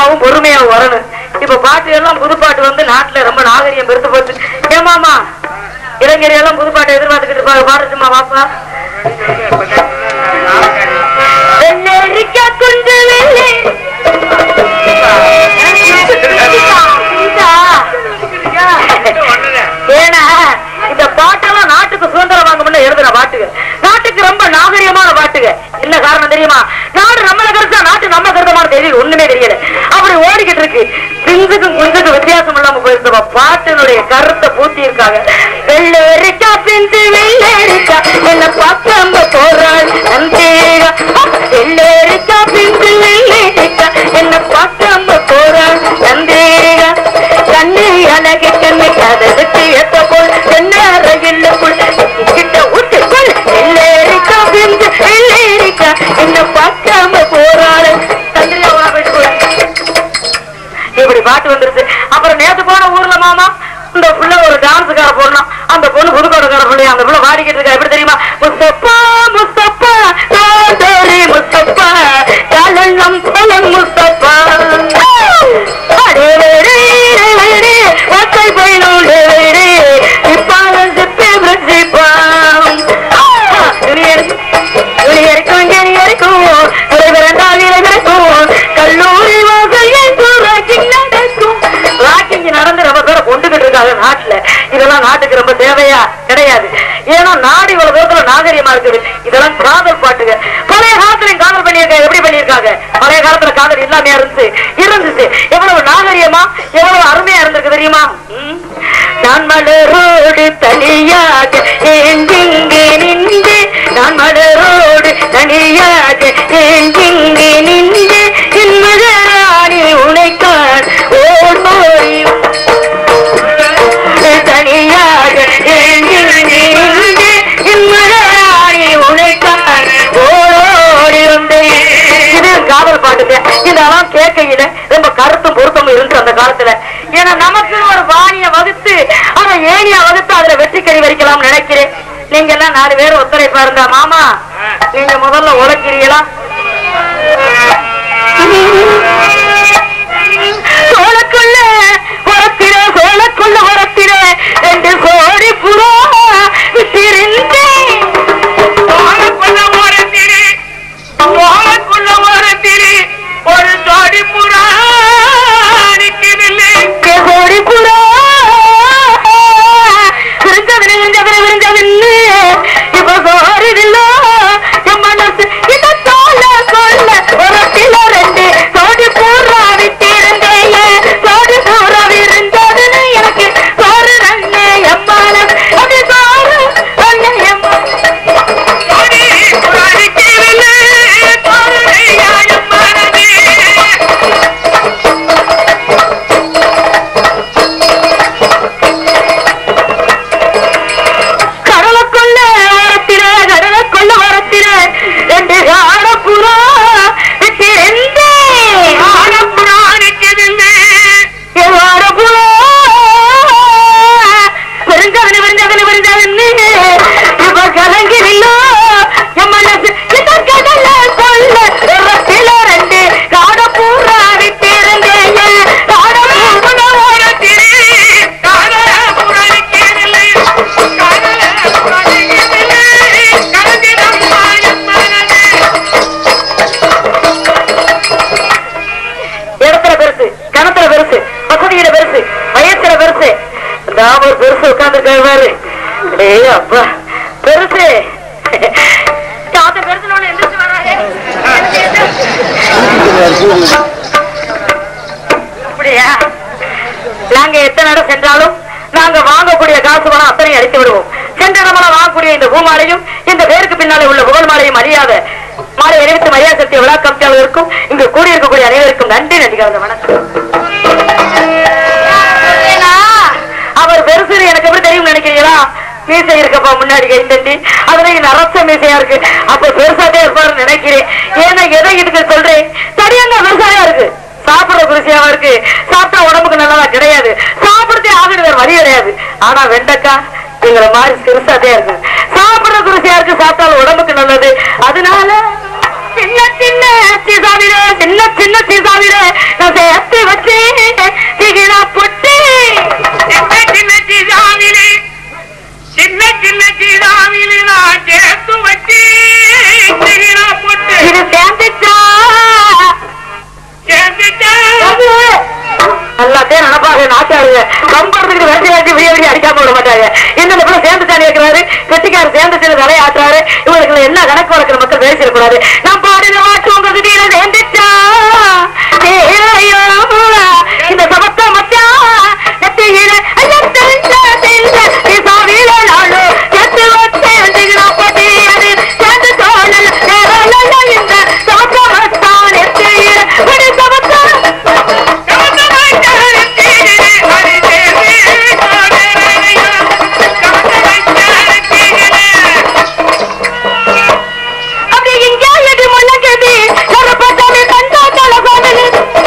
அமைதியாவும் பொறுமையாவும் வரணும் இப்ப பாட்டு எல்லாம் புதுப்பாட்டு வந்து நாட்டுல ரொம்ப நாகரிகம் பெருத்து போச்சு ஏமாமா இளைஞர் எல்லாம் புதுப்பாட்டை எதிர்பார்த்துக்கிட்டு இருப்பாங்க பாடட்டுமா வாப்பா வெள்ளரிக்காய் குண்டு வெள்ளை ஏன்னா இந்த பாட்டெல்லாம் நாட்டுக்கு சுதந்திரம் வாங்கணும்னு எழுதுன பாட்டுங்க நாட்டுக்கு ரொம்ப நாகரிகமான பாட்டுங்க என்ன காரணம் தெரியுமா நாடு நம்மள கருத்தா நாட்டு நம்ம கருத்தமான தெரியல ஒண்ணுமே தெரியல அப்படி ஓடிக்கிட்டு இருக்கு பிஞ்சுக்கும் குஞ்சுக்கும் வித்தியாசம் இல்லாம போயிருந்தோம் பாட்டினுடைய கருத்தை பூத்தி இருக்காங்க வெள்ளரிக்கா பிஞ்சு வெள்ளரிக்கா என்ன பக்கம் போறாள் நந்தேகா வெள்ளரிக்கா பிஞ்சு வெள்ளரிக்கா என்ன பக்கம் போறாள் நந்தேகா கண்ணு அழகு கண்ணு கதவுக்கு எத்த போல் என்ன அறையில்லுக்குள் கிட்ட விட்டுக்குள் வெள்ளரிக்கா பிஞ்சு வெள்ளரிக்கா என்ன பக்காம போறாள் தந்திரியா வீட்டுக்குள்ள இப்படி பாட்டு வந்துருச்சு அப்புறம் நேத்து போன ஊர்ல மாமா இந்த புள்ள ஒரு டான்ஸுக்கார பொண்ணு அந்த பொண்ணு புதுக்கோட்டைக்கார பிள்ளைய அந்த புள்ள பாடிக்கிட்டு இருக்கா எப்படி தெரியுமா முஸ்தப்பா முஸ்தப்பா காதோரி முஸ்தப்பா கலங்கம் பலம் முஸ்தப்பா அடே வேடே, வேடே, ஒத்தை பையனோடு வேடே, இப்பாலம் சிப்பி விருச்சிப்பாம். ஆ, துணியருக்கு, துணியருக்கும், ஜெனியருக்கும், இறைவரண்டால் இறைவருக்கும், கல்லூரி வாசல் எங்கும் ராக்கிங் நடக்கும். ராக்கிங் நடந்து ரொம்ப பேரை கொண்டுகிட்டு இருக்காங்க நாட்டுல இதெல்லாம் நாட்டுக்கு ரொம்ப தேவையா கிடையாது ஏன்னா நாடு இவ்வளவு தூரத்துல நாகரிகமா இருக்குது இதெல்லாம் காதல் பாட்டுங்க பழைய காலத்துல காதல் பண்ணியிருக்காங்க எப்படி பண்ணியிருக்காங்க பழைய காலத்துல காதல் இல்லாம இருந்துச்சு இருந்துச்சு எவ்வளவு நாகரிகமா எவ்வளவு அருமையா இருந்திருக்கு தெரியுமா ம். நான் மலரோடு தனியாக ஏங்கிங்கே நின்று நான் மலரோடு தனியாக ஏங்கிங்கே நின்று என் மகராணி உனைக்கான் ஓடோடி தனியாக ஏங்கிங்கே நின்று என் மகராணி உனைக்கான் ஓடோடி வந்தேன் இது காதல் பாட்டுங்க இதெல்லாம் கேட்கையில ரொம்ப கருத்தும் பொருத்தமும் இருந்துச்சு அந்த காலத்துல ஏன்னா நமக்கு ஒரு வாணிய வகுத்து அதை ஏனியா வகுத்து அதுல வெற்றி கறி வரிக்கலாம் நினைக்கிறேன் நீங்க எல்லாம் நாலு பேர் ஒத்துழைப்பா இருந்தா மாமா நீங்க முதல்ல உழைக்கிறீங்களா சோளக்குள்ள உரத்திர சோளக்குள்ள உரத்திர ரெண்டு கோடி புறா விட்டிருந்தேன் சோழக்குள்ள ஒரு திரி சோழக்குள்ள ஒரு திரி ஒரு ஜோடி புறா நிற்கவில்லை கோடி புறா விரிஞ்சவனே விரிஞ்சவனே விரிஞ்சவன்னு இப்ப சோறிதில்ல என் மனசு இந்த தோல கொள்ள உரத்தில ரெண்டு கோடி புறா விட்டிருந்தேன் கோடி புறா விரிஞ்சதுன்னு எனக்கு சோறு நன்னே எம்மானம் அது சோறு நன்னே எம்மானம் ஜோடி புறா நிற்கவில்லை தோழையாயம் மனதே கடலுக்குள்ள வரத்திர கடலுக்குள்ள வரத்திர ரெண்டு காடப்புறா விட்டிருந்தேன் ஆடப்புறா நிற்கவில்லை வாடப்புறா விருந்தவனு விருந்தவனு விருந்தவனு இப்ப கலங்கிரில்லோ என் மனசு இந்த கடல கொள்ள ரத்தில ரெண்டு காடப்புறா விட்டிருந்தேன் காடப்புறா ஒரு திரி காதல புறா நிற்கவில்லை காதல புறா நிற்கவில்லை கலந்திடம் மாயம் மனதே இடத்துல பெருசு கணத்துல பெருசு வசதியில பெருசு வயசுல பெருசு நான் ஒரு பெருசு உட்கார்ந்து பாரு ஏய் அப்பா பெருசு தாத்த பெருசுல ஒண்ணு எந்திரிச்சு வராரு அப்படியா நாங்க எத்தனை இடம் சென்றாலும் நாங்க வாங்கக்கூடிய காசு பணம் அத்தனை அடித்து விடுவோம் சென்ற இடமெல்லாம் வாங்கக்கூடிய இந்த பூமாலையும் இந்த பேருக்கு பின்னாலே உள்ள புகழ் மாலையும் அறியாத மாலை அறிவித்து மரியாதை செலுத்திய விழா கமிட்டியாளருக்கும் இங்கு கூடியிருக்கக்கூடிய அனைவருக்கும் நன்றி நன்றி கலந்த வணக்கம் ஏன்னா, அவர் பெருசு எனக்கு எப்படி தெரியும் நினைக்கிறீங்களா மீசை இருக்கப்பா முன்னாடி கை தட்டி அதுல இது அரச மீசையா இருக்கு அப்ப பெருசாட்டே இருப்பாருன்னு நினைக்கிறேன் ஏன்னா எதை இதுக்கு சொல்றேன் சரியான பெருசாயா இருக்கு சாப்பிடுற குருசியாவா இருக்கு சாப்பிட்டா உடம்புக்கு நல்லதா கிடையாது சாப்பிடுறதே ஆகுது வேற வழி கிடையாது ஆனா வெண்டைக்காய் எங்களை மாதிரி சிறுசாதே இருக்கு சாப்பிடுற குருசியா இருக்கு சாப்பிட்டாலும் உடம்புக்கு நல்லது அதனால சின்ன சின்ன சீசாவிலே சின்ன சின்ன சீசாவிலே நான் சேர்த்த அதே நினைப்பாங்க நாட்டாளுங்க கம்பறதுக்கு விரட்டி விரட்டி விடிய விடிய அடிக்காம விட மாட்டாங்க என்ன இந்த பிள்ளை சேர்ந்து தானே இருக்கிறாரு கெட்டிக்காரர் சேர்ந்து சேர்ந்து தலையை ஆட்டுறாரு இவங்களுக்கு என்ன கணக்கு வழக்கிற மக்கள் பேசிடக்கூடாது நான் பாடின வாட்டு உங்க திடீர்னு சேர்ந்துச்சா ஏய்யோ, இந்த சமத்த மச்சான் நெத்தியில ஐயா, தெரிஞ்ச, தெரிஞ்ச, நீ சாவியில நாளோ, எத்து வச்சே வந்தீங்கன்னா போட்டி, அது சேர்ந்து தோழல், நேரலல்ல இந்த சமத்த மச்சான் நெத்தியில, ஒரு சமத்த அப்படி இங்கே எது முழங்குது, ஒரு பக்கமே கண்டா தலகோவிலு.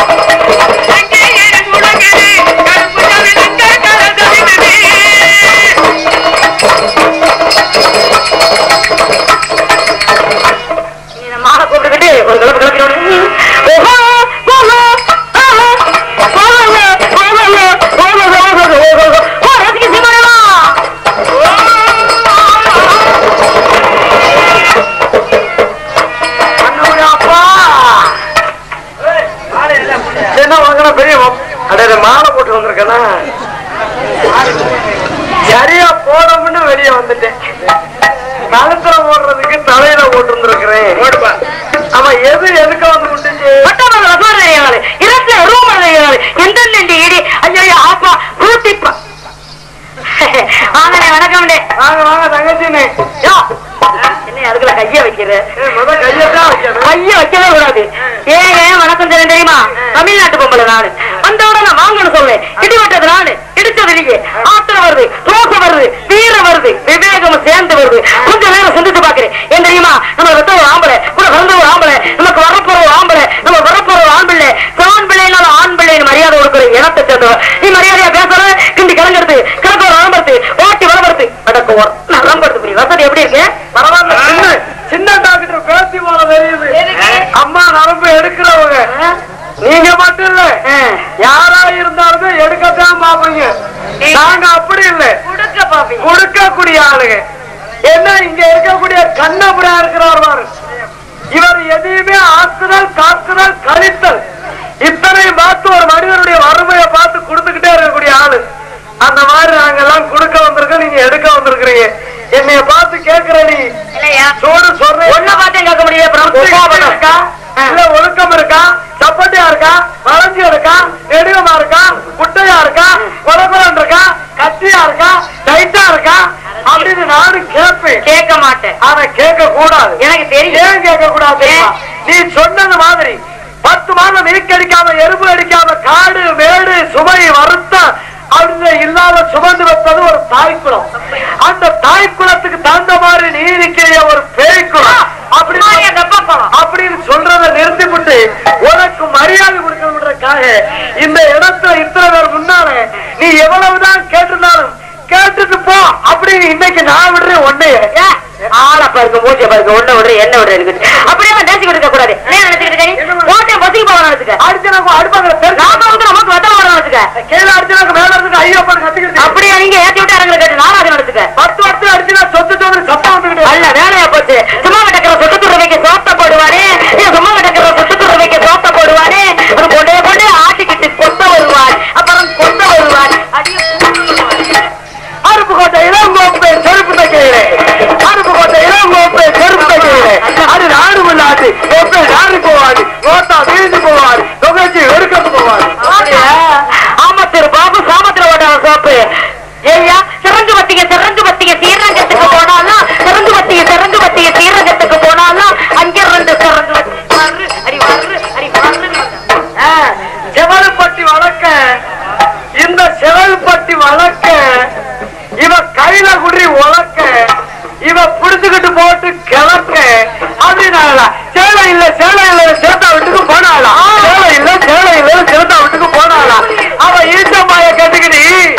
நீ நம்ம ஆளை கூப்பிட்டுக்கிட்டு ஒரு கிளம்பு கிளம்பிடணும். ஓஹோ, ஓஹோ, ஆஹா, ஓஹோ, ஓஹோ, ஓஹோ, ஓஹோ, ஓஹோ, ஓஹோ. ஓ, ரசிக சீமானேவா? அண்ணனுடைய அப்பா. என்ன வாங்கினா பெரிய அடைய மாலை போட்டு வந்திருக்கேனா சரியா போடணும்னு வெளியே வந்துட்டேன் கழுத்துல போடுறதுக்கு தலையில போட்டு வந்திருக்கிறேன் ஆமா எது எதுக்கு வந்து விட்டுச்சு பட்டமன்ற ரசவாரி அறையாளு, இருபத்தி ரூம் அறையாளு, எந்தெந்த இந்த இடி, ஐயையோ, ஆப்பா, பூத்திப்பா. வாங்கண்ணே, வணக்கம்ண்ணே. வாங்க வாங்க தங்கச்சின்னு யோ, என்ன அதுக்குள்ள கைய வைக்கிற முத கையத்தான் வைக்கணும் கைய வைக்கவே கூடாது ஏங்க வணக்கம் தெரியும் தெரியுமா தமிழ்நாட்டு பொம்பளை நானு அந்த உடனே வாங்கன்னு சொல்லேன் இடி வெட்டது நானு இடிச்சது நீங்க ஆத்திரம் வருது ரோசம் வருது வீரம் வருது விவேகம் சேர்ந்து வருது கொஞ்சம் நேரம் சிந்திச்சு பாக்குறேன் ஏன் தெரியுமா நம்ம வெத்த ஒரு ஆம்பளை கூட பிறந்த ஒரு ஆம்பளை நமக்கு வரப்போற ஒரு ஆம்பளை நம்ம வரப்போற ஒரு ஆண் பிள்ளை ஆண் பிள்ளைனால ஆண் பிள்ளைன்னு மரியாதை கொடுக்குற இனத்தை சேர்ந்தவன் நீ மரியாதையா பேசுற கிண்டி கலங்கிறது கிழக்கு ஒரு நலம்படுத்து ஓட்டி வளம்படுத்து வடக்கு ஒரு நலம்படுத்து புரியும் வசதி எப்படி இருக்கு பரவாயில்ல சின்ன சின்ன டாக்டர் பேசி போல தெரியுது அம்மா நரம்பு எடுக்கிறவங்க நீங்க மட்டும் இல்ல ஆ. யாரா இருந்தாலுமே எடுக்கத்தான் பாப்பீங்க நாங்க அப்படி இல்ல கொடுக்க பாப்பி கொடுக்கக்கூடிய ஆளுங்க என்ன இங்க இருக்கக்கூடிய கண்ணபுரா இருக்கிறவர் பாரு இவர் எதையுமே ஆக்குதல் காக்குதல் கழித்தல் இத்தனை பார்த்து ஒரு மனிதனுடைய வறுமையை பார்த்து கொடுத்துக்கிட்டே இருக்கக்கூடிய ஆளு அந்த மாதிரி நாங்க எல்லாம் கொடுக்க வந்திருக்கோம் நீங்க எடுக்க வந்திருக்கிறீங்க என்னைய பார்த்து கேக்குற நீ இல்லையா சோடு சொல்றேன் ஒன்ன பார்த்தே கேட்க முடியல அப்புறம் கோபாலம். இருக்கா இல்ல ஒழுக்கம் இருக்கா சப்பட்டியா இருக்கா வளைஞ்சி இருக்கா நெடுகமா இருக்கா குட்டையா இருக்கா குலகுலன் இருக்கா கத்தியா இருக்கா டைட்டா இருக்கா அப்படின்னு நானும் கேட்பேன் கேட்க மாட்டேன் ஆனா கேட்க கூடாது எனக்கு தெரியும் ஏன் கேட்க கூடாது தெரியுமா? நீ சொன்னது மாதிரி பத்து மாதம் நீக்கடிக்காம எறும்பு அடிக்காம காடு மேடு சுமை வருத்தம் அப்படின்னு இல்லாத சுமந்து வைப்பது ஒரு தாய்க்குளம் அந்த தாய்க்குளத்துக்கு தகுந்த மாதிரி நீ இருக்கிற ஒரு பேய்க்குளம் அப்படின்னு மாரியா தெப்பக்குளம். அப்படின்னு சொல்றத நிறுத்திவிட்டு உனக்கு மரியாதை கொடுக்கணுன்றதுக்காக இந்த இடத்துல இத்தனை பேர் முன்னால நீ எவ்வளவுதான் கேட்டிருந்தாலும் கேட்டுட்டு போ அப்படின்னு இன்னைக்கு நான் விடுறேன் ஒன்னைய ஏ, ஆளை பாருங்க மூச்சை பாருங்க ஒண்ணு விடுற என்ன விடுற இருக்குது அப்படியே அவன் பேசிக்கிட்டு இருக்க கூடாது என்ன நினைச்சுக்கிட்டு இருக்க ஓட்டை பசிக்கு போவான் நினைச்சுக்க அடிச்சனாக்கு அடுப்பாங்க நாம வந்து நமக்கு வத்தல வர நினைச்சுக்க கீழே அடிச்சனாக்கு மேல இருந்து ஐயப்பன் கத்திக்கிட்டு அப்படியே நீங்க ஏத்தி விட்டு இறங்குற கேட்டு நானாக நினைச்சுக்க பத்து வருஷம் அடிச்சுனா சொத்து சொத்து சத்தம் வந்துக்கிட்டு அல்ல வேலையா போச்சு சும்மா கிடக்கிற சொட்டு துற வைக்க சோத்த போடுவானே ஏன் சும்மா கிடக்கிற சொட்டு துற வைக்க சோத்த போடுவானே அது கொண்டே கொண்டே ஆட்டிக்கிட்டு கொத்த வருவார் அப்புறம் கொத்த வருவார் அடியே அருப்பு கோட்டை இளங்கோப்பை செருப்பு தைக்கிறேன் அருப்பு கோட்டை இளங்கோப்பை செருப்பு தைக்கிறேன் அது நாடு முன்னாடி கோப்பை நாடு போவாது கோட்டா வீழ்ந்து போவாது தொகைச்சி வெறுக்கத்து போவாது ஆமத்திரு பாபு சாமத்திர ஓட்டான சோப்பு ஏய்யா சிறந்து பத்திய சிறந்து பத்திய சீரங்கத்துக்கு போனாலும் சிறந்து பத்திய சிறந்து பத்திய சீரங்கத்துக்கு போனாலும் அங்க ரெண்டு சிறந்து வத்தி- வர்று, அடி வர்று, அடி வர்றுன்னு வந்தா. செவல்பட்டி வழக்க இந்த செவல்பட்டி வழக்க இவ கையில குடி உழக்க இவ புடிச்சுக்கிட்டு போட்டு கிளக்க அப்படின்னாங்களா சேலை இல்ல சேலை இல்ல சேத்தா வீட்டுக்கு போனாளா சேலை இல்ல சேலை இல்ல சேத்தா வீட்டுக்கு போனாளா அவ ஈட்டம்மாய கட்டுக்கிட்டு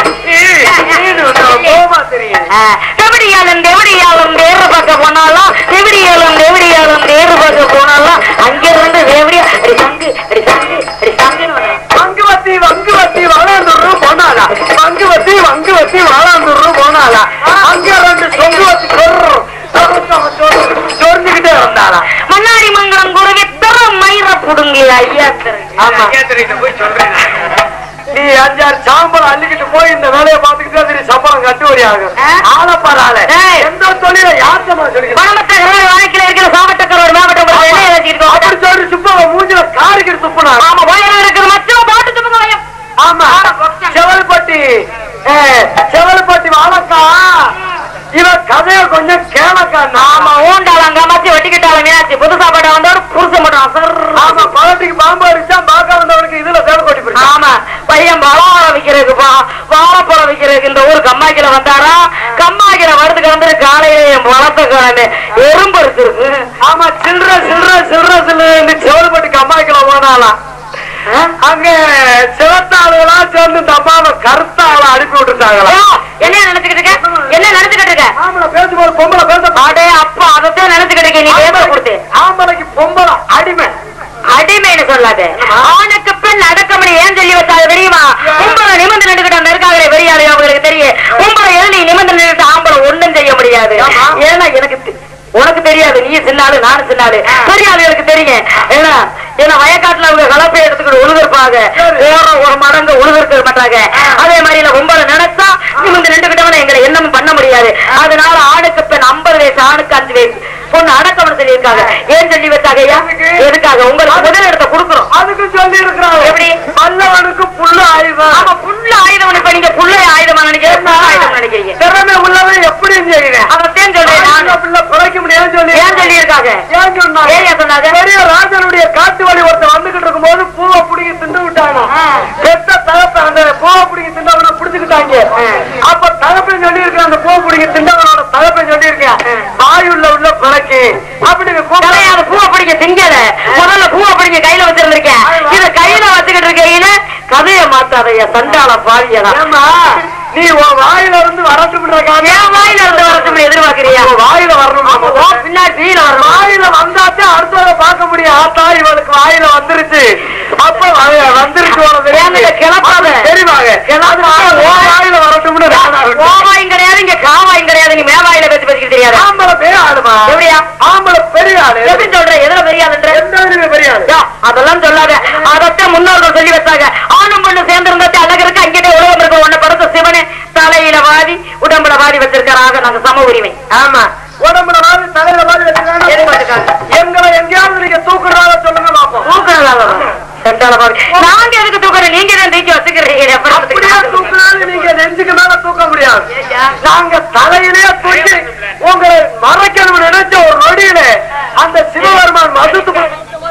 போமா தெரியும் ஆ, செவிடியாலும் தேவடியாலும் தேர்வு பார்க்க போனாலும் செவிடியாலும் தேவடியாலும் தேர்வு பார்க்க போனாலும் அங்க இருந்து தேவடியா அடி சங்கு அடி சங்கு அடி சங்குன்னு வரும். வங்கு வத்தி வங்கு வத்தி வாழாந்தூர் போனாளா வங்கு வத்தி வங்கு வத்தி வாழாந்தூர் போனாளா அங்க ரெண்டு சொங்கு வத்தி சொரிஞ்சுக்கிட்டே வந்தாளா மன்னாடி மங்கலம் குருவி தர மயிர புடுங்கி ஐயா திரு. ஆமா போய் சொல்றேன் நீ அஞ்சாறு சாம்பல் அள்ளிக்கிட்டு போய் இந்த வேலையை பார்த்துக்கிட்டு தான் சரி சம்பளம் கட்டு வரி ஆகும் ஆ? ஆளப்பாரால ஏய். எந்த தொழில யார்த்தமா சொல்லி பணமத்தகர் வாழ்க்கையில இருக்கிற சாமட்டக்கர் ஒரு மாவட்டம் ஒரு எண்ணெய் வச்சிருக்கோம் அப்படி சொல்லி சுப்ப மூஞ்சில காரிக்கிட்டு துப்புனா ஆமா வயல இருக்கிற மச்சம் பாட்டு துப்புங்க வயம் ஆமா செவல்பட்டி ஏ, செவல்பட்டி வாழக்கா இவ கதைய கொஞ்சம் கேளக்கா ஆமா ஊண்டாளங்க மச்சி வெட்டிக்கிட்டால மீனாட்சி புதுசா பாட்ட வந்தவர் புருஷன் மட்டும் ஆமா பழத்துக்கு பாம்பு அடிச்சா பார்க்க வந்தவனுக்கு இதுல சேவல்பட்டி பிடிச்சா ஆமா பையன் வாழை விக்கிறதுக்கு பா வாழைப்பழம் விக்கிறதுக்கு இந்த ஊர் கம்மாக்கில வந்தாரா கம்மாக்கில வரதுக்கு வந்து காலையில என் வளர்த்த கிழமை எறும்பு இருக்கு ஆமா சில்லற சில்லற சில்லற சில்லற செவல்பட்டிக்கு அம்மாய்க்குள்ள போனாலாம் அங்க சிவத்தாளுகளா சேர்ந்து இந்த அம்மாவை கருத்த ஆளை அனுப்பி விட்டுட்டாங்களா என்ன நினைச்சுக்கிட்டு இருக்க என்ன நினைச்சுக்கிட்டு இருக்க ஆம்பளை பேசும்போது பொம்பளை பேச அடே அப்பா அதத்தான் நினைச்சுக்கிட்டு இருக்க நீ பேச கொடுத்து ஆம்பளைக்கு பொம்பளை அடிமை அடிமைன்னு சொல்லாத ஆணுக்கு பெண் அடக்கமணி ஏன் சொல்லி வச்சாங்க தெரியுமா உங்களை நிமிந்து நின்றுகிட்ட இருக்காங்களே பெரியாளு அவங்களுக்கு தெரியும் உங்களை எழுதி நிமிந்து நின்றுட்டு ஆம்பளை ஒண்ணும் செய்ய முடியாது ஆமா. ஏன்னா எனக்கு தெ- உனக்கு தெரியாது நீ சின்னாளு நானும் சின்னாளு பெரிய ஆளுகளுக்கு தெரியும் ஏன்னா ஏன்னா வயக்காட்டுல அவங்க கலப்பை எடுத்துக்கிட்டு உழுதுருப்பாங்க சரி. வேற ஒரு மடங்கு உழுதுருக்க மாட்டாங்க அதே மாதிரி இல்ல உங்களை நினைச்சா நிமிந்து நின்றுகிட்டவன எங்களை என்னமும் பண்ண முடியாது அதனால ஆணுக்கு பெண் ஐம்பது வயசு ஆணுக்கு அஞ்சு வயசு பொண்ணு அடக்கம்னு சொல்லியிருக்காங்க ஏன் சொல்லி வச்சாங்க ஐயா எதுக்காக உங்களுக்கு முதல் இடத்தை கொடுக்குறோம் அதுக்கு சொல்லி இருக்கிறாங்க எப்படி? பல்லவனுக்கு புல்லு ஆயுதம் ஆமா புள்ள ஆயுதம் இப்ப நீங்க புள்ள ஆயுதமா நினைக்கிறீங்க புள்ள ஆயுதம் நினைக்கிறீங்க திறமை உள்ளவன் எப்படியும் செய்கிறேன் அதத்தான் சொல்றேன் நான் பிள்ளை பிழைக்க முடியாது சொல்லி ஏன் சொல்லி இருக்காங்க ஏன் சொன்னாங்க ஏன் சொன்னாங்க பெரிய ராஜனுடைய காட்டு வழி ஒருத்தர் வந்துகிட்டு இருக்கும்போது பூவை பிடிங்கி திண்டு விட்டாங்க ஆ. பெத்த தகப்ப அந்த பூவை பிடிங்கி திண்டவனை பிடிச்சுக்கிட்டாங்க அப்ப தகப்பன் சொல்லி இருக்கேன் அந்த பூவை பிடிங்கி திண்டவனோட தகப்பன் சொல்லி இருக்கேன் வாயுள்ள உள்ள பிறக்கு அப்படின்னு கிடையாது பூவை பிடிக்க திங்கல முதல்ல பூவை பிடிக்க கையில வச்சிருந்திருக்கேன் இத கையில வச்சுக்கிட்டு இருக்கையில கதையை மாத்தாதையா சண்டால பாவியதா ஏமா நீ உன் வாயில இருந்து வரட்டும்ன்றக்காக ஏன் வாயில இருந்து வரட்டும் எதிர்பார்க்கறியா உன் வாயில வரணுமா ஓ, பின்னாடி வீல வரணும் வாயில வந்தாச்சும் அடுத்தவரை பார்க்க முடியும் ஆத்தா இவளுக்கு வாயில வந்துருச்சு அப்ப வ- வந்துருச்சு உனக்கு ஏன்னுங்க கிளப்பாத. தெரிவாங்க வாயில வரட்டும்னு நான் ஆகட்டும். கோவாயும் கிடையாது இங்க காவாயும் கிடையாது நீ மேவாயில பேசி பேசிக்கிட்டு தெரியாது ஆம்பளை பெரிய ஆளுமா எப்படியா? ஆம்பளை பெரிய ஆளு எப்படி சொல்ற எதுல பெரியாதுன்ற எந்த வகையிலுமே பெரிய ஆளு யா, அதெல்லாம் சொல்லாத அதத்தான் முன்னோர்கள் சொல்லி வச்சாங்க ஆணும் பொண்ணு சேர்ந்து இருந்தாச்சு அழகருக்கு அங்கே உலகம் இருக்க உன்னை படுத்த சிவனே தலையில வாதி உடம்புல வாதி வச்சிருக்காராக நாங்க சம உரிமை ஆமா உடம்புல மாதிரி தலையில மாதிரி எது வச்சுக்காங்க பாத்துக்காங்க? எங்களை எங்கேயாவது நீங்க தூக்குறதால சொல்லுங்க பாப்போம் தூக்குறதால சென்றால பாவி. நாங்க எதுக்கு தூக்குறோம் நீங்க தான் தூக்கி வச்சுக்கிறீங்க அப்படியே தூக்குனாலும் நீங்க நெஞ்சுக்கு மேல தூக்க முடியாது நாங்க தலையிலே தூக்கி உங்களை மறைக்கணும்னு நினைச்ச ஒரு நொடியில அந்த சிவபெருமான் மதுத்து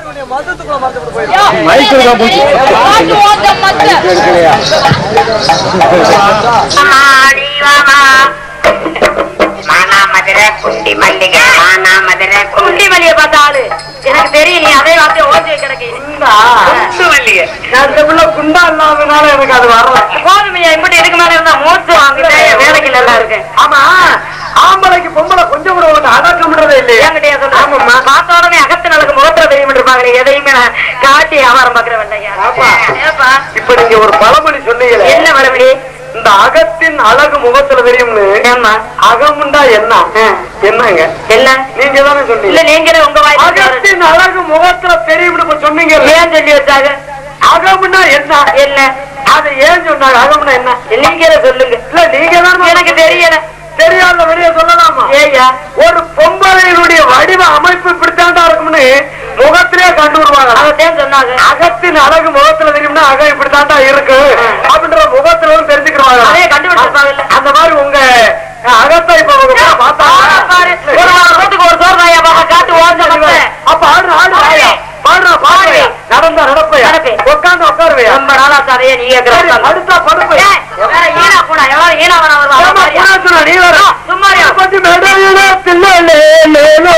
மானா மதுரை குண்டி மல்லிகை மானா மதுரை குண்டி குண்டி மல்லிய பார்த்த ஆளு எனக்கு தெரியும் நீ அதே வார்த்தையை ஓஞ்சி கிடக்கு குண்டு மல்லிகை நான் இந்த பிள்ளை குண்டா இல்லாதனால எனக்கு அது வரல கோதுமையா இப்படி இதுக்கு மேல இருந்தா மூச்சு வாங்கிட்டே வேலைக்கு நல்லா இருக்கு ஆமா ஆம்பளைக்கு பொம்பளை கொஞ்சம் கூட ஒண்ணு அடக்கம்ன்றதே இல்லையா என்கிட்டயா சொல்றாங்க பார்த்த உடனே அகத்து நடக்கு முகத்துல தெரியும் இருப்பாங்க எதையுமே நான் காட்டி வியாபாரம் பாக்குற வேண்டாங்க ஆமா. ஏப்பா இப்ப நீங்க ஒரு பழமொழி சொன்னீங்களே என்ன வளமணி இந்த அகத்தின் அழகு முகத்துல தெரியும்னு ஏம்மா அகமுண்டா என்ன ஆ. என்னங்க என்ன நீங்க தானே இல்ல சொன்னீங்க நீங்களே உங்க வாய் அகத்தின் அழகு முகத்துல தெரியும்னு இப்ப சொன்னீங்க ஏன் சொல்லி வச்சாங்க அகம்னா என்ன என்ன அது ஏன் சொன்னாங்க அகம்னா என்ன நீங்களே சொல்லுங்க இல்ல நீங்க தான் எனக்கு தெரியல தெரியாத வெளியே சொல்லலாமா ஏய்யா ஒரு பொம்பளையினுடைய வடிவ அமைப்பு இப்படித்தாண்டா இருக்கும்னு முகத்திலே கண்டு விடுவாங்க அவத்தேன் சொன்னாங்க அகத்தின் அழகு முகத்துல தெரியும்னா அகம் இப்படித்தாண்டா இருக்கு அப்படின்ற முகத்துல வந்து தெரிஞ்சுக்கிறாங்க அதே கண்டுபிடிச்சிருப்பாங்கல்ல. அந்த மாதிரி உங்க அகத்தை இப்ப உங்க கூட பார்த்தா ஆளை பாரு. ஒரு நாள் ரோட்டுக்கு ஒரு சோறு வாயா பாப்பா காட்டு ஓஞ்ச மத்த. அப்ப ஆடு ஆடு வாயா பாடுறா பாடுறியா நடந்தா நடப்பையா நடப்பேன். உட்காந்து உட்காருவையா ரொம்ப நாளா தரையே நீ கேக்குற சரி, அடுத்தா படுப்பையா ஏய், வேற ஈனா போடா எவ்வளவு ஈனா வேணா வருவா அவன் ஏம்மா, பாரியா? புனாசுனா, நீ வேற சும்மா இரு. கொஞ்சம் மெடையில பிள்ளை லேலோ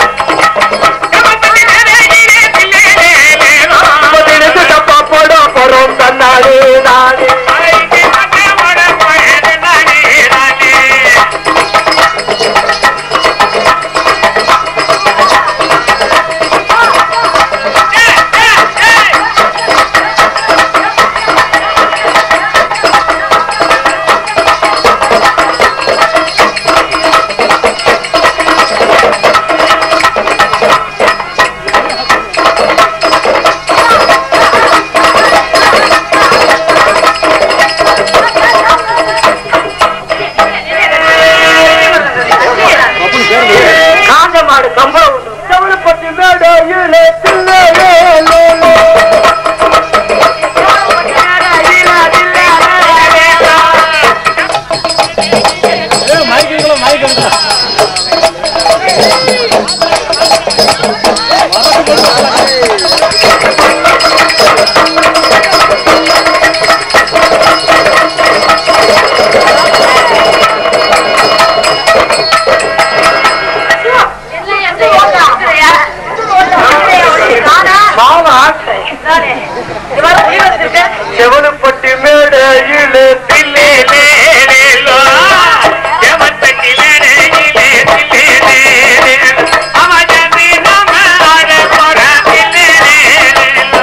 பதினெட்டு டப்பா போட போறோம் தன்னாலே நானே தில்லு தில்லே லே லே லோ ஜமத்தட்டிலே லே லே தில்லே லே லே அமஜதி நம ஆட போற தில்லே லே லே லோ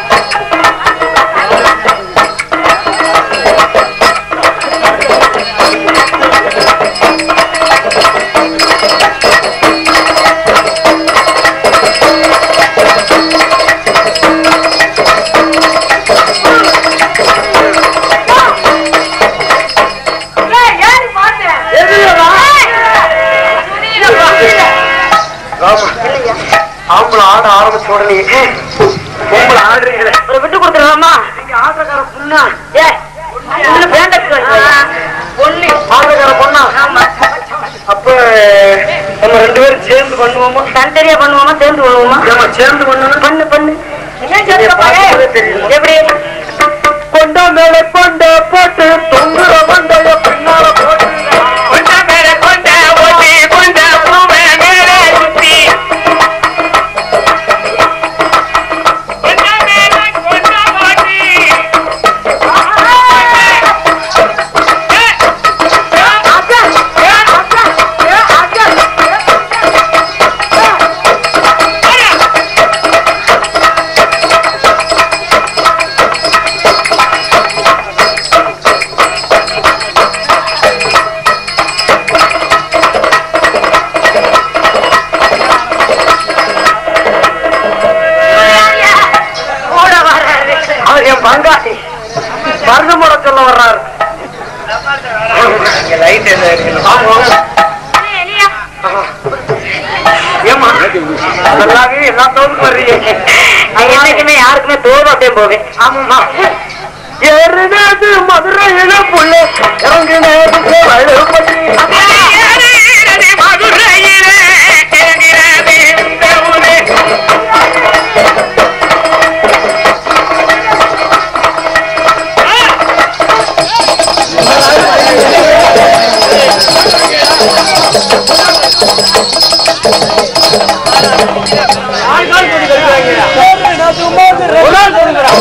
எதுலடா? ஆமா. ஆம்பளை ஆட ஆரம்பிச்ச உடனே பொம்பளை ஆடுறீங்களே ஒரு விட்டு கொடுத்துருவாமா நீங்க ஆட்டக்கார புண்ணா ஏ இன்னும் வேண்டக்கு பொண்ணு ஆட்டக்கார பொண்ணா அப்ப நம்ம ரெண்டு பேரும் சேர்ந்து பண்ணுவோமா தனித்தனியா பண்ணுவோமா சேர்ந்து பண்ணுவோமா நம்ம சேர்ந்து பண்ணணும் பண்ணு பண்ணு பார்க்கவே தெரியல. எப்படி கொண்ட மேல கொண்ட போட்டு தொங்குற மண்டைய பின்னால போட்டு கொண்ட மேல கொண்ட ஓட்டி கொண்ட பூவே மேல சுத்தி கொண்ட மேல கொண்ட ஓட்டி கூட வராது அவர் என் பங்காளி மருந்து முறை சொல்ல வர்றாரு லைட் என்ன ஏமா நல்லாவே எல்லா தோதுக்கு வர்றீங்க நான் என்னைக்குமே யாருக்குமே தோபாட்டே போவேன் ஆமாமா ஏறுனது மதுரையில புள்ள இறங்குனது வழுப்பட்டி ஏறினது மதுரையிலே என்கிறது இந்த ஊரே ஒரு நாள் சொல்லுங்கிறான்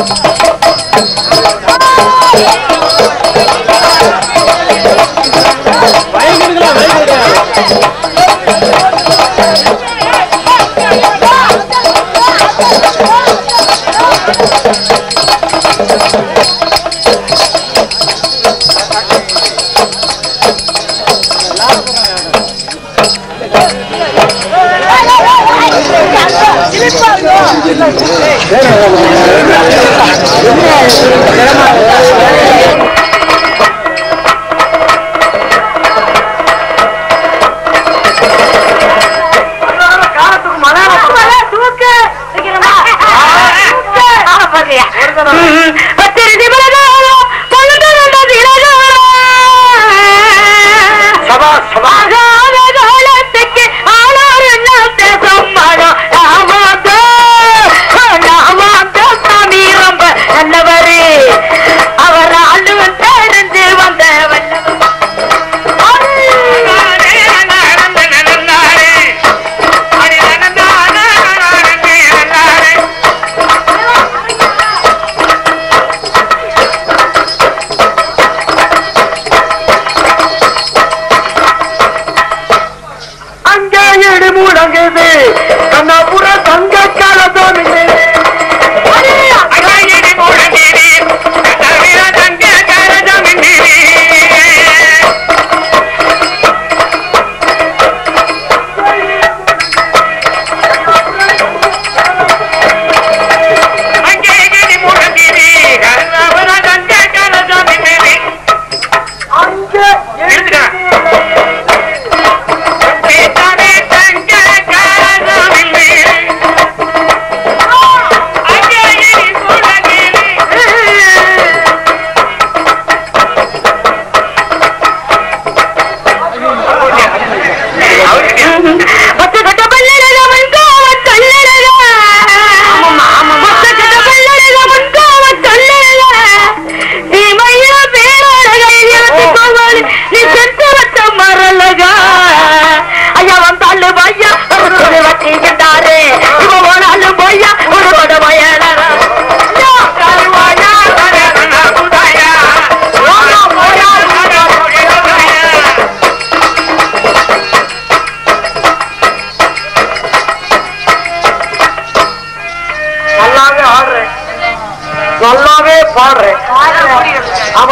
காலத்துக்கு மலையாளம் தூக்கு சீக்கிரமா தூக்கு ஆமா பாத்தியா பத்திரிக்கை விலகாலும் பொழுது வந்தது இலகாலும் சபா சபா ஆகாத காலத்துக்கு ஆனார் என்னத்தை சம்மானம் நாமாந்த நாமாந்த சாமி ரொம்ப நல்லவரு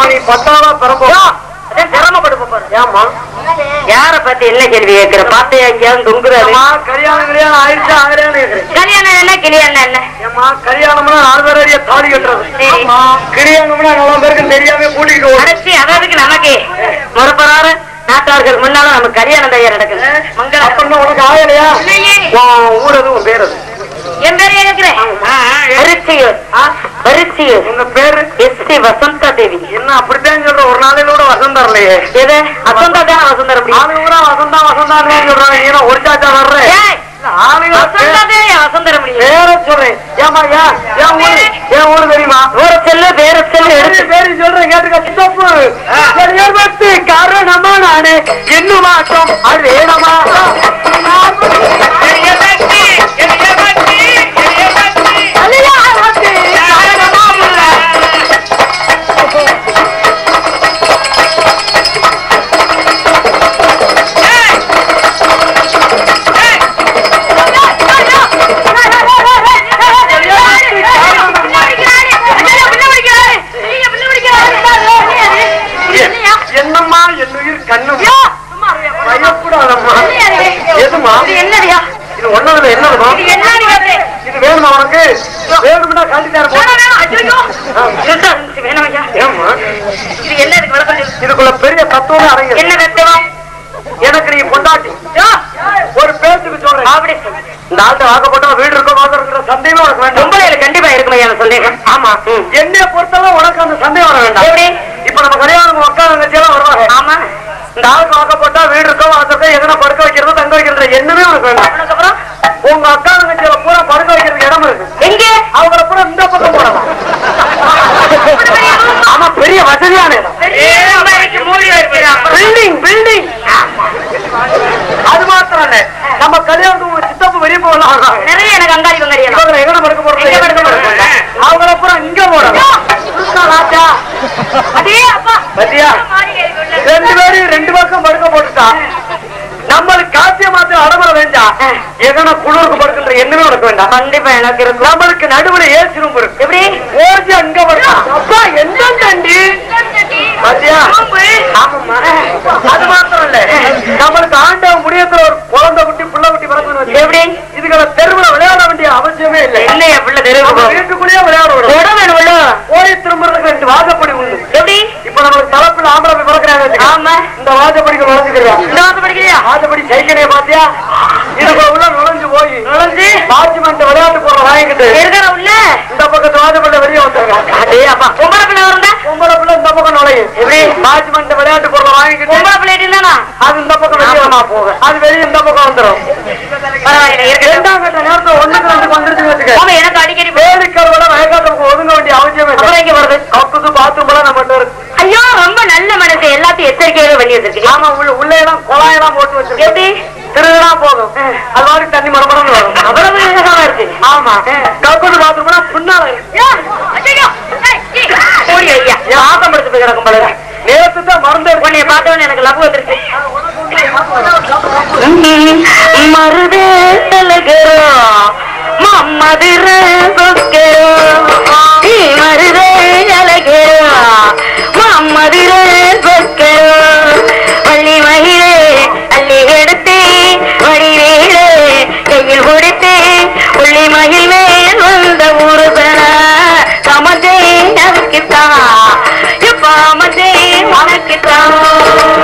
நீ பத்தாவதா பிறப்போ அதான் சிரமப்பட்டு போறேன் ஏமா யார பத்தி என்ன கேள்வி கேட்கிற பாத்து எங்கேயாவது தொங்குறாரு ஏமா கல்யாணம் கல்யாணம் ஆயிடுச்சா ஆகலையான்னு கேக்குறேன் கல்யாணம் என்ன கிளியாண்ணா என்ன ஏமா கல்யாணம்னா நாலு பேர் அடிய தாலி கட்டுறது சரி. ஆமா. கிளியாணம்னா நல்ல பேருக்கு தெரியாம கூட்டிட்டு ஓடும் அடைச்சி அதாவதுக்கு நமக்கு முறப்பறாரு நாட்டார்கள் முன்னால நமக்கு கல்யாணம் தயார் நடக்குது மங்களம் அப்படின்னா உனக்கு ஆகலையா இல்லையே. உன் ஊர் அது உன் பேர் அது என் பேரு கேட்கிறேன் பரிச்சையூர் பரிச்சையூர் உங்க பேரு எஸ் டி வசந்தா தேவி என்ன அப்படித்தான் சொல்ற ஒரு நாளையில கூட வசந்தம் வரலையே எது வசந்தா தானே வசந்தா முடியும் ஆளுங்க கூட வசந்தா வசந்தான்னு சொல்றாங்க நீ என்ன ஒரு சாச்சா வர்ற ஏய், ஆளுங்க வசந்தா தேவி வசந்தா முடியும் பேர சொல்றேன் ஏமா ஏன் என் ஊரு என் ஊரு தெரியுமா ஊர செல்லு பேர செல்லு எடுத்து பேரு சொல்றேன் கேட்டுக்க தப்பு ஏற்பட்டு காரணமா நானு இன்னும் மாற்றம் அது வேணமா என்னம்மா என் உயிர் கண்ணும் பயப்படாதம்மா எதுமா என்னடியா இது ஒன்னதுல என்னதுமா இது என்னடி வருது இது வேணுமா உனக்கு வேணும்னா கண்டிப்பாக வேணாம், வேணாம், ஐயையோ. இருடா, வேணாம் ஐயா. ஏம்மா இது என்ன இதுக்கு விளக்கம் சொல்லு. இதுக்குள்ள பெரிய தத்துவம் அடங்கி என்ன தத்துவம் எனக்கு நீ பொண்டாட்டி யோ, ஒரு பேச்சுக்கு சொல்றேன் அப்படி சொல்லு. இந்த ஆட்டு வாக்கப்பட்ட வீடு இருக்க வாங்க இருக்கிற சந்தேகம் உனக்கு வேண்டாம் பொம்பளையில கண்டிப்பா இருக்குமே எனக்கு சந்தேகம் ஆமா என்னைய பொறுத்தவரை உனக்கு அந்த சந்தேகம் வர வேண்டாம் எப்படி? இப்ப நம்ம கல்யாணம் உட்கார எல்லாம் வருவாங்க ஆமா இந்த ஆளுக்கு வாக்கப்பட்டா வீடு இருக்கோ வாசக்கோ எதனா படுக்க வைக்கிறது தங்க வைக்கிறது என்னமே உனக்கு வேண்டாம் அதுக்கப்புறம் உங்க அக்கா தங்கச்சியில பூரா படுக்க வைக்கிறதுக்கு இடம் இருக்கு எங்க அவங்கள பூரா இந்த பக்கம் போடலாம் ஆமா பெரிய வசதியான இடம் பெரிய மூடி வைக்கிறா. அப்புறம் பில்டிங் பில்டிங் அது மாத்திரம் இல்ல நம்ம கல்யாணத்துக்கு உங்க சித்தப்பு வெளியே போகலாம் நிறைய எனக்கு அங்காடி பங்காடி எல்லாம். இவங்களை எங்கன படுக்க போறது எங்க படுக்க போறது? அவங்கள பூரா இங்க போடலாம் புதுசா ராஜா அதே அப்பா பத்தியா மாடி ஏறி உள்ள. ரெண்டு பேரும் ரெண்டு பக்கம் படுக்க போட்டுட்டா நம்மளுக்கு காத்திய மாத்திரம் அடமர வேண்டாம் எதனா குளிருக்கு படுக்கின்ற எண்ணமே உனக்கு வேண்டாம் கண்டிப்பா எனக்கு இருக்கும் நம்மளுக்கு நடுவுல ஏசி ரூம் இருக்கு எப்படி ஓசி அங்க படுக்கலாம் அப்பா என்ன தண்டி பாத்தியா ஆமாம்மா அது மாத்திரம் இல்ல நம்மளுக்கு ஆண்டவ முடியத்துல ஒரு குழந்தை குட்டி புள்ள குட்டி பிறகு எப்படி இதுகளை தெருவுல விளையாட வேண்டிய அவசியமே இல்லை என்ன என் பிள்ளை நம்ம தெரியும் வீட்டுக்குள்ளேயே விளையாட விடும் இடம் வேணும்ல ஓடி திரும்புறதுக்கு ரெண்டு வாசப்படி உண்டு எப்படி இப்ப நம்மளுக்கு தலைப்புல ஆம்பளை போய் பிறக்கிறாங்க ஆமா இந்த வாசப்படிக்கு நுழைஞ்சுக்கிறா இந்த வார்த்தை படிக்கிறியா வாசப்படி சைக்கிளே பாத்தியா இதுக்குள்ள உள்ள நுழைஞ்சு போய் நுழைஞ்சு வாட்ச்மேன் விளையாட்டு பொருள் வாங்கிக்கிட்டு இருக்கிற உள்ள இந்த பக்கத்து வாசப்படி வெளியே வந்துருக்காங்க அதே அப்பா பொம்பளை பிள்ளை வருந்தா பொம்பளை பிள்ளை இந்த பக்கம் நுழையும் எப்படி? வாட்ச்மேன் விளையாட்டு பொருளை வாங்கிக்கிட்டு பொம்பளை பிள்ளை இருந்தானா அது இந்த பக்கம் வெளியே ஆமா, போகும். அது வெளியே இந்த பக்கம் வந்துரும் பரவாயில்லை இருக்கட்டும் இரண்டாம் கட்ட நேரத்துல ஒண்ணுக்கு ரெண்டுக்கு வந்துருச்சு வச்சுக்க ஆமா எனக்கு அடிக்கடி வேலிக்கருவில வயக்காட்டுக்கு ஒதுங்க வேண்டிய அவசியமே இல்லை அப்புறம் எங்க வருது கக்குது பாத்ரூம் எல்லாம் நம்மகிட்ட இருக்கு ஐயோ ரொம்ப நல்ல மனசு எல்லாத்தையும் எச்சரிக்கையாக பண்ணி வச்சிருக்கீங்க ஆமா உள்ள உள்ள எல்லாம் குழாயெல்லாம் போட்டு வச்சிருக்கு எப்படி திருவிழா போதும் அது மாதிரி தண்ணி மரமரம் வரும் அவ்வளவு விவசாயமா இருக்கு ஆமா கக்குது பாத்ரூம்னா பின்னால இருக்கு ஐயா, ஐயையோ, ஏய், ஏய், ஓடி ஐயா ஆட்டம் படுத்து போய் கிடக்கும் போல நேத்து தான் மறந்து உன்னைய பார்த்தவொடனே எனக்கு லவ் வந்துருச்சு மருதே தலகரோ மம்மதிர கொக்கரோ மருதே அழகரோ மம்மதிர கொக்கரோ பள்ளி மகிழே அள்ளி எடுத்தே வடிவேலே கையில் கொடுத்தே புள்ளி மகிழ் மேல் வந்த ஊருபன சமதே எனக்குத்தான் எப்ப மதே உனக்குத்தான்